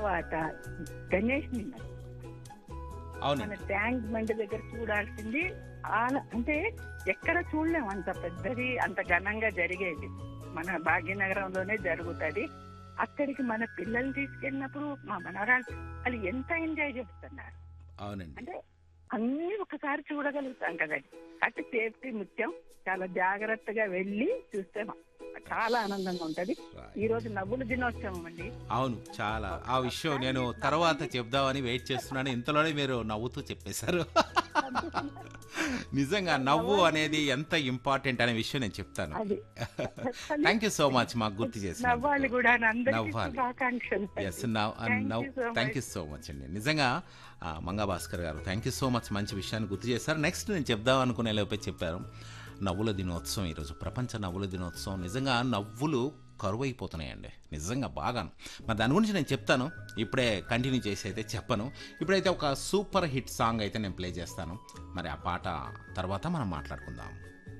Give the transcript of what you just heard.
తర్వాత గణేష్ నిన్న అవును మన ట్యాంక్ బండ్ దగ్గర చూడాల్సింది ఆల అంటే ఎక్కడ చూడలేం అంత పెద్దది అంత ఘనంగా జరిగేది మన భాగ్యనగరంలోనే జరుగుతది అక్కడికి మన పిల్లల్ని తీసుకెళ్ళినప్పుడు మా మనవరాలు వాళ్ళు ఎంత ఎంజాయ్ చేస్తున్నారు అవునండి అంటే అన్ని ఒకసారి చూడగలుగుతాం కదండి అటు సేఫ్టీ ముఖ్యం చాలా జాగ్రత్తగా వెళ్ళి చూస్తే మా- చాలా ఆనందంగా ఉంటది ఈ రోజు నవ్వుల దినోత్సవం అండి అవును చాలా ఆ విషయం నేను తర్వాత చెప్దామని వెయిట్ చేస్తున్నాను ఇంతలోనే మీరు నవ్వుతూ చెప్పేశారు నిజంగా నవ్వు అనేది ఎంత ఇంపార్టెంట్ అనే విషయం నేను చెప్తాను అది థ్యాంక్ యూ సో మచ్ మాకు గుర్తు చేసిన నవ్వాలి కూడా అందరికీ నవ్వాలి. శుభాకాంక్షలు yes thank you so much అండి నిజంగా ఆ, మంగా భాస్కర్ గారు థ్యాంక్ యూ సో మచ్ మంచి విషయాన్ని గుర్తు చేశారు నెక్స్ట్ నేను చెప్దాం అనుకునే లోపే చెప్పారు నవ్వుల దినోత్సవం ఈరోజు ప్రపంచ నవ్వుల దినోత్సవం నిజంగా నవ్వులు కరువైపోతున్నాయండి నిజంగా బాగా మరి దాని గురించి నేను చెప్తాను ఇప్పుడే కంటిన్యూ చేసి అయితే చెప్పను ఇప్పుడైతే ఒక సూపర్ హిట్ సాంగ్ అయితే నేను ప్లే చేస్తాను మరి ఆ పాట తర్వాత మనం మాట్లాడుకుందాం